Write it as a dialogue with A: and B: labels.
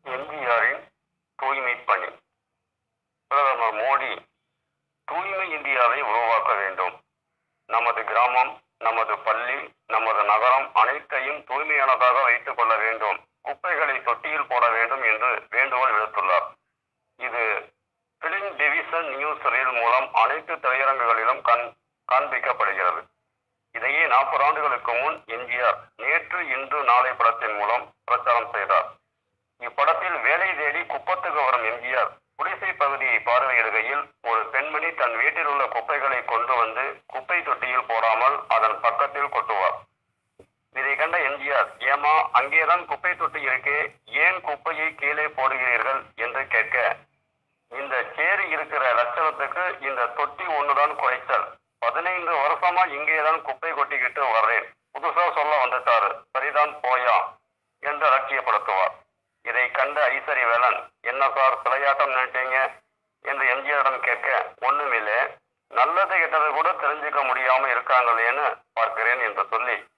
A: எம்ஜிஆரின் தூய்மை பணி பிரதமர் மோடி தூய்மை இந்தியாவை உருவாக்க வேண்டும் நமது கிராமம் நமது பள்ளி நமது நகரம் அனைத்தையும் தூய்மையானதாக வைத்துக் கொள்ள வேண்டும் குப்பைகளை தொட்டியில் போட வேண்டும் என்று வேண்டுகோள் விடுத்துள்ளார் இது பிலிம் டிவிஷன் நியூஸ் ரீல் மூலம் அனைத்து திரையரங்குகளிலும் கண் காண்பிக்கப்படுகிறது இதையே நாற்பது ஆண்டுகளுக்கு முன் எம்ஜிஆர் நேற்று இன்று நாளை படத்தின் மூலம் பிரச்சாரம் செய்தார் இப்படத்தில் வேலை தேடி குப்பத்துக்கு வரும் எம்ஜிஆர் குடிசை பகுதியை பார்வையிடுகையில் ஒரு பெண்மணி தன் வீட்டில் உள்ள குப்பைகளை கொண்டு வந்து குப்பை தொட்டியில் போடாமல் அதன் பக்கத்தில் கொட்டுவார் இதை கண்ட எம்ஜிஆர் ஏமா அங்கேதான் குப்பை தொட்டி இருக்கே ஏன் குப்பையை கீழே போடுகிறீர்கள் என்று கேட்க இந்த சேரி இருக்கிற லட்சணத்துக்கு இந்த தொட்டி ஒண்ணுதான் குறைச்சல் பதினைந்து வருஷமா இங்கேதான் குப்பை கொட்டிக்கிட்டு வர்றேன் புதுசா சொல்ல வந்துட்டாரு சரிதான் போயா என்று அலட்சியப்படுத்துவார் இதை கண்ட ஐசரி வேலன் என்ன சார் விளையாட்டம் நினைட்டீங்க என்று எம்ஜிஆரிடம் கேட்க ஒண்ணுமில்லை நல்லது கெட்டது கூட தெரிஞ்சுக்க முடியாம இருக்காங்களேன்னு பார்க்கிறேன் என்று சொல்லி